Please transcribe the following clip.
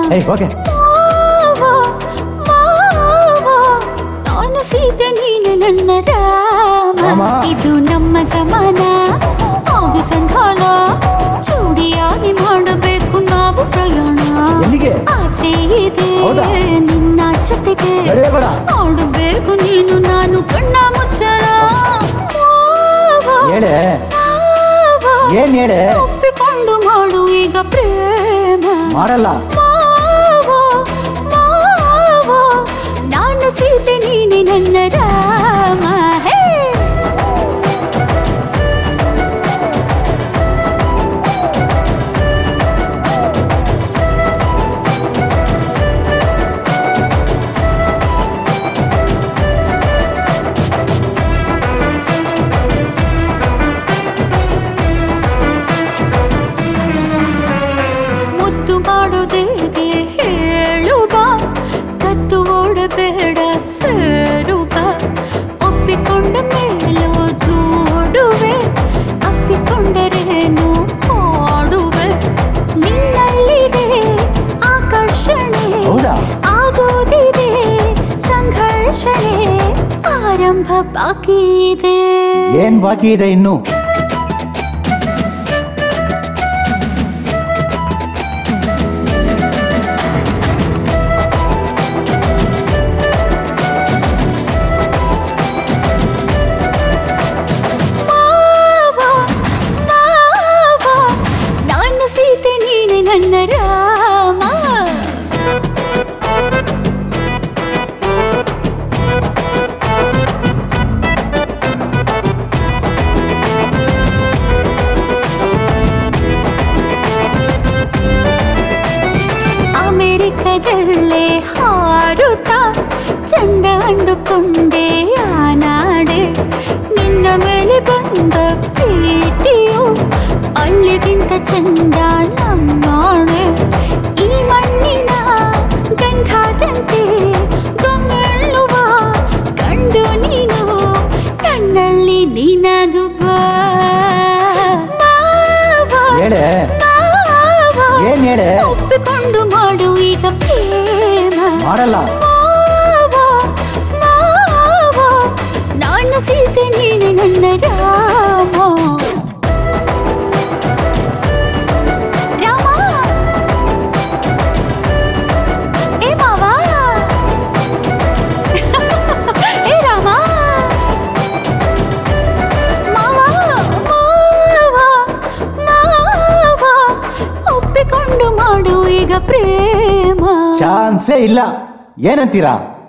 ಏಯ್ ಓಕೆ ಮಾವ, ಮಾವ, ನಾನು ಸೀತೆ ನೀನು ನನ್ನ ರಾಮ ರಾಮ. ಇದು ನಮ್ಮ ಸಮಾನ ಆಗು ಸಂಧಾನ ಚೂಡಿಯಾಗಿ ಮಾಡಬೇಕು ನಾವು ಪ್ರಯಾಣ ಎಲ್ಲಿಗೆ ಆಸೆ ಇದೆ ಹೌದಾ? ನಿನ್ನ ಜೊತೆಗೆ ಬೇಡ ಬೇಡ ಆಡಬೇಕು ನೀನು ನಾನು ಕಣ್ಣ ಮುಚ್ಚಲ ಹೇಳೆ ಏನ್ ಹೇಳೆ ಒಪ್ಪಿಕೊಂಡು ಮಾಡು ಈಗ ಪ್ರೇಮ ಮಾಡಲ್ಲ ಮಾವ, ಮಾವ, ನಾನು ಸೀತೆ ನೀನೆ ನನ್ನ ರಾಮ ಹೇ ಮುದ್ದು ಮಾಡೋದೇಗೆ ಹೇಳು ಬಾ ಕತ್ತು ಓಡಬೇಡ ಸೇರು ಬಾ ಒಪ್ಪಿಕೊಂಡ ಮೇಲೂ ದೂಡುವೆ ಅಪ್ಪಿಕೊಂಡರೇನು ಹಾಡುವೆ ನಿನ್ನಲ್ಲಿದೆ ಆಕರ್ಷಣೆ ಹೌದಾ? ಆಗೋದಿದೆ ಸಂಘರ್ಷಣೆ ಆರಂಭ ಬಾಕಿ ಇದೆ ಏನ್ ಬಾಕಿ ಇದೆ ಇನ್ನು ಮಾವ, ಮಾವ, ನಾನು ಸೀತೆ ನೀನೆ ನನ್ನ ರಾಮ ಅಮೆರಿಕದಲ್ಲೇ ಹಾರುತ್ತಾ ಚಂದ ಅಂದುಕೊಂಡೆ ಆನಾಡೆ ನಿನ್ನ ಮೇಲೆ ಬಂದ ಪ್ರೀತಿಯು ಅಲ್ಲಿಗಿಂತ ಚಂದ ನಮ್ಮಾಣೆ ಈ ಮಣ್ಣಿನ ಗಂಧಾದಂತೆ ಗಮ್ಮೆಳ್ಳುವ ಕಂಡು ನೀನು ಕಣ್ಣಲ್ಲಿ ನೀನಾಗುವ ಮಾವ, ಹೇಳೆ ಮಾವ, ಏನ್ ಹೇಳೆ ಒಪ್ಪಿಕೊಂಡು ಮಾಡು ಈಗ ಪ್ರೇಮ ಮಾಡಲ್ಲ ಮಾವ, ಮಾವ, ನಾನು ಸೀತೆ ನೀನೆ ನನ್ನ ರಾಮ ರಾಮ ಏ ಮಾವ ಏ ರಾಮ ಮಾವ ಮಾವ ಮಾವ ಒಪ್ಪಿಕೊಂಡು ಮಾಡು ಈಗ ಪ್ರೇಮ ಚಾನ್ಸೇ ಇಲ್ಲ ಏನಂತೀರಾ